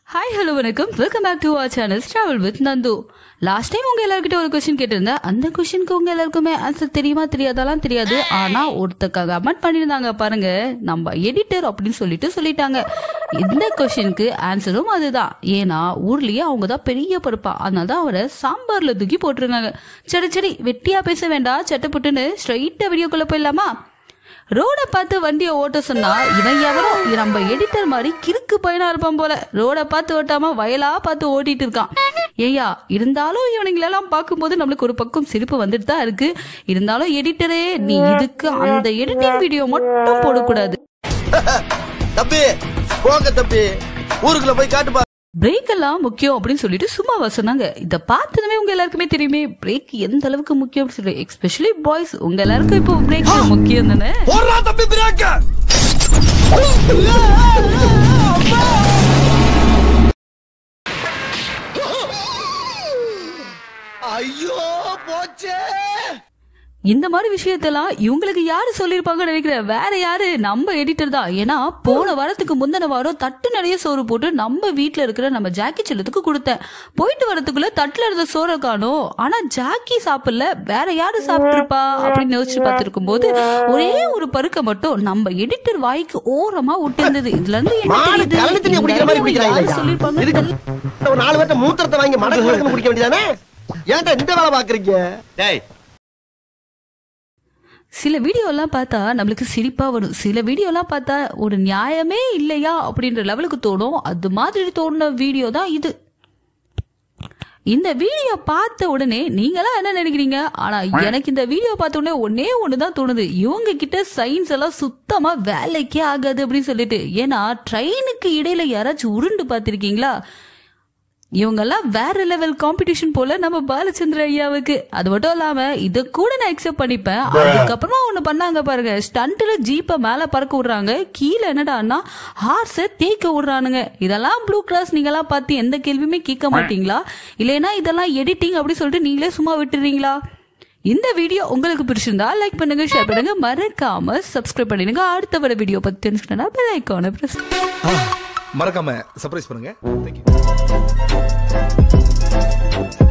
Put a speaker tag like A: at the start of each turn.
A: Hi hello வணக்கம் welcome back to our channel travel with Nandu last time உங்க எல்லார்கிட்ட ஒரு கொஸ்டின் கேட்டிருந்தேன் அந்த கொஸ்டினுக்கு உங்க எல்லாருக்குமே ஆன்சர் தெரியுமா தெரியாதாலாம் தெரியாது ஆனா ஒருத்தக்க கமெண்ட் பண்ணியிருந்தாங்க பாருங்க நம்ம எடிட்டர் அப்படின்னு சொல்லிட்டு சொல்லிட்டாங்க இந்த கொஸ்டினுக்கு ஆன்சரும் அதுதான் ஏன்னா ஊர்லயே அவங்க தான் பெரிய பொறுப்பா அதனால தான் அவரை சாம்பார்ல தூக்கி போட்டிருக்காங்க சரி சரி வெட்டியா பேச வேண்டாம் சட்டப்புட்டுன்னு ஸ்ட்ரைட்டா வீடியோக்குள்ள போயிடலாமா ரோட பார்த்து வண்டியை ஓட்ட சொன்னா இவன் எவனோ நம்ம எடிட்டர் மாதிரி கிறுக்கு பையனா இருப்பான் போல ரோட பார்த்து ஓட்டாம வயலா பார்த்து ஓட்டிட்டு இருக்கான் ஏயா இருந்தாலும் இவனுங்களெல்லாம் பார்க்கும்போது நம்மளுக்கு ஒரு பக்கம் சிரிப்பு வந்துட்டு தான் இருக்கு இருந்தாலும் எடிட்டரே நீ இதுக்கு அந்த எடிட்டிங் வீடியோ மட்டும் போடக்கூடாது
B: தம்பி போங்க தம்பி ஊருக்குள்ள போய் காட்டுப்பா
A: பிரேக் எல்லாம் முக்கியம் அப்படின்னு சொல்லிட்டு சும்மாவா சொன்னாங்க இத பார்த்ததுமே உங்க எல்லாருக்குமே தெரியுமே பிரேக் எந்த அளவுக்கு முக்கியம் அப்படின்னு சொல்லி எஸ்பெஷலி பாய்ஸ் உங்க எல்லாருக்கும் இப்போ பிரேக் முக்கியம் தானே
B: போடுறா தம்பி பிரேக்க ஐயோ போச்சே
A: இந்த மாதிரி விஷயத்தெல்லாம் இவங்களுக்கு யாரு சொல்லியிருப்பாங்கன்னு நினைக்கிறேன் வேற யாரு நம்ம எடிட்டர் தான் ஏன்னா போன வாரத்துக்கு முந்தின வாரம் தட்டு நிறைய சோறு போட்டு நம்ம வீட்ல இருக்கிற நம்ம ஜாக்கி செல்லத்துக்கு கொடுத்தேன் போயிட்டு வரதுக்குள்ள தட்டுல இருந்த சோறை காணோம் ஆனா ஜாக்கி சாப்பிடல வேற யாரு சாப்பிட்டிருப்பா அப்படின்னு யோசிச்சு பார்த்திருக்கும் போது ஒரே ஒரு பருக்க மட்டும் நம்ம எடிட்டர் வாய்க்கு ஓரமா விட்டிருந்தது இதுல இருந்து என்ன
B: மாடு
A: தெரியுது?
B: கலந்து தண்ணி குடிக்கிற மாதிரி
A: இந்த யாரு
B: குடிக்கிறாங்க
A: சொல்லியிருப்பாங்கன்னு
B: இதுக்கு ஒரு நாலு பேர்த்த மூத்திரத்தை வாங்கி மடக்கு மடக்கு குடிக்க வேண்டியதானே ஏன்டா இந்த வேலை பாக்குறீங்க டேய்
A: சில வீடியோலாம் பார்த்தா நம்மளுக்கு சிரிப்பா வரும் சில வீடியோலாம் பார்த்தா ஒரு நியாயமே இல்லையா அப்படின்ற லெவலுக்கு தோணும் அது மாதிரி தோணுன வீடியோ தான் இது இந்த வீடியோ பார்த்த உடனே நீங்களாம் என்ன நினைக்கிறீங்க ஆனா எனக்கு இந்த வீடியோ பார்த்த உடனே ஒன்னே ஒண்ணுதான் தோணுது இவங்க கிட்ட சயின்ஸ் எல்லாம் சுத்தமா வேலைக்கே ஆகாது அப்படின்னு சொல்லிட்டு ஏன்னா ட்ரெயினுக்கு இடையில யாராச்சும் உருண்டு பார்த்திருக்கீங்களா இவங்கெல்லாம் வேற லெவல் காம்படிஷன் போல நம்ம பாலச்சந்திர ஐயாவுக்கு அது மட்டும் இல்லாம இத கூட நான் அக்செப்ட் பண்ணிப்பேன் அதுக்கப்புறமா ஒண்ணு பண்ணாங்க பாருங்க ஸ்டண்ட்ல ஜீப்பை மேல பறக்க விடுறாங்க கீழே என்னடான்னா ஹார்ஸ தேய்க்க விடுறானுங்க இதெல்லாம் ப்ளூ கிளாஸ் நீங்க எல்லாம் பார்த்து எந்த கேள்வியுமே கேட்க மாட்டீங்களா இல்லைன்னா இதெல்லாம் எடிட்டிங் அப்படி சொல்லிட்டு நீங்களே சும்மா விட்டுறீங்களா இந்த வீடியோ உங்களுக்கு பிடிச்சிருந்தா லைக் பண்ணுங்க ஷேர் பண்ணுங்க மறக்காம சப்ஸ்கிரைப் பண்ணிடுங்க அடுத்த வர வீடியோ பத்தி தெரிஞ்சுக்கணும்னா பெல் ஐக்கான பிரஸ்
C: மறக்காம சர்ப்ரைஸ் பண்ணுங்க தேங்க்யூ